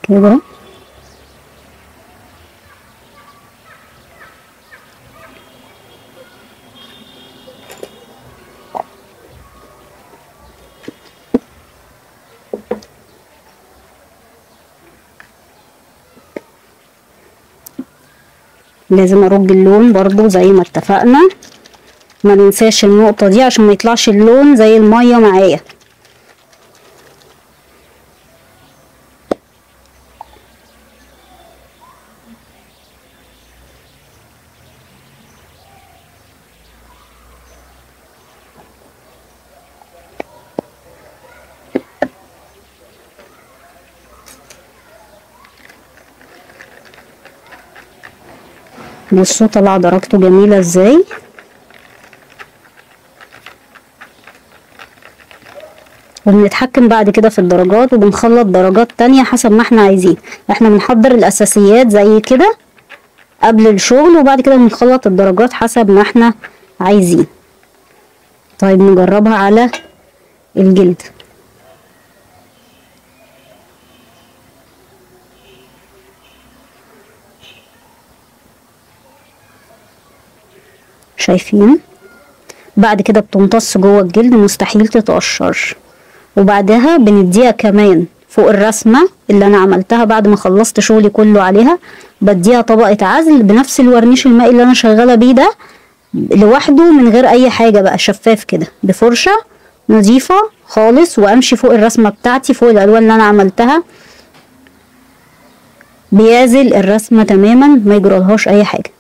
كده لازم ارج اللون برضو زي ما اتفقنا ما ننساش النقطة دي عشان ما يطلعش اللون زي المية معايا بصوا طلع درجته جميلة ازاي وبنتحكم بعد كده في الدرجات وبنخلط درجات تانية حسب ما احنا عايزين احنا بنحضر الاساسيات زي كده قبل الشغل وبعد كده بنخلط الدرجات حسب ما احنا عايزين طيب نجربها على الجلد شايفين بعد كده بتمتص جوه الجلد مستحيل تتقشر وبعدها بنديها كمان فوق الرسمة اللي انا عملتها بعد ما خلصت شغلي كله عليها بديها طبقة عزل بنفس الورنيش المائي اللي انا شغالة بيه ده لوحده من غير اي حاجة بقى شفاف كده بفرشة نظيفة خالص وامشي فوق الرسمة بتاعتي فوق الالوان اللي انا عملتها بيازل الرسمة تماما ما يجرالهاش اي حاجة